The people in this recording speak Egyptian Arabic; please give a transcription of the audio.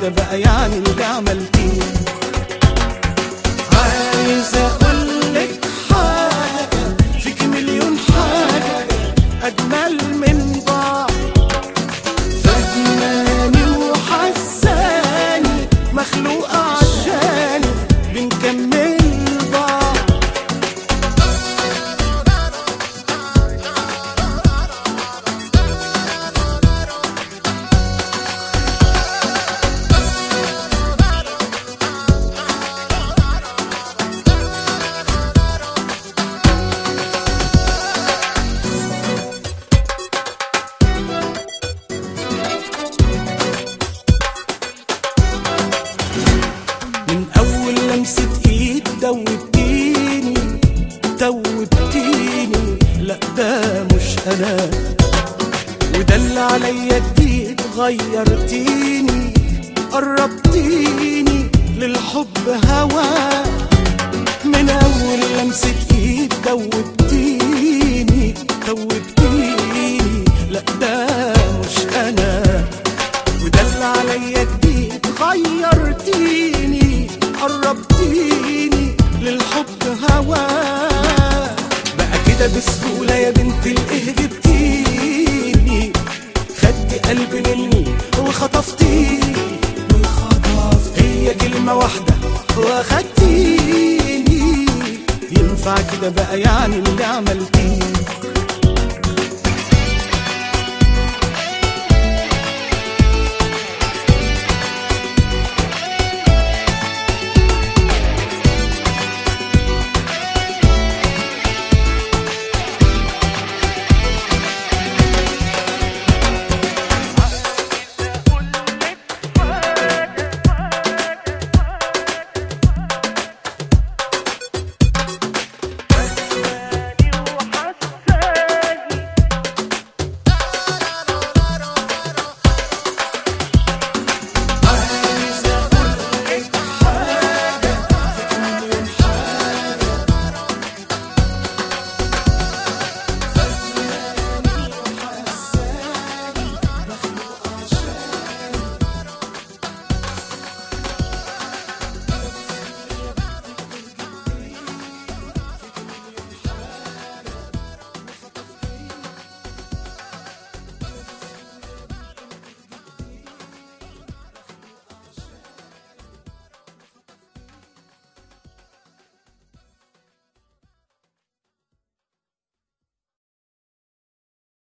كده بقى يعني اللي عملتيه عايز اقولك حاجة فيك مليون حاجة اجمل من بعض فهماني وحساني مخلوقة عشاني بنكمل بعض من اول لمسة ايد دوبتيني دوبتيني لا ده مش انا وده اللي عليا جديد غيرتيني قربتيني للحب هوا من اول لمسة ايد دوبتيني دوبتيني لا ده مش انا وده اللي عليا جديد غيرتيني قربتيني للحب هوا بقى كده بسهولة يا بنت الايه جبتيني خدتي قلبي مني وخطفتيني هي كلمة واحدة واخدتيني ينفع كده بقى يعني اللي عملتيه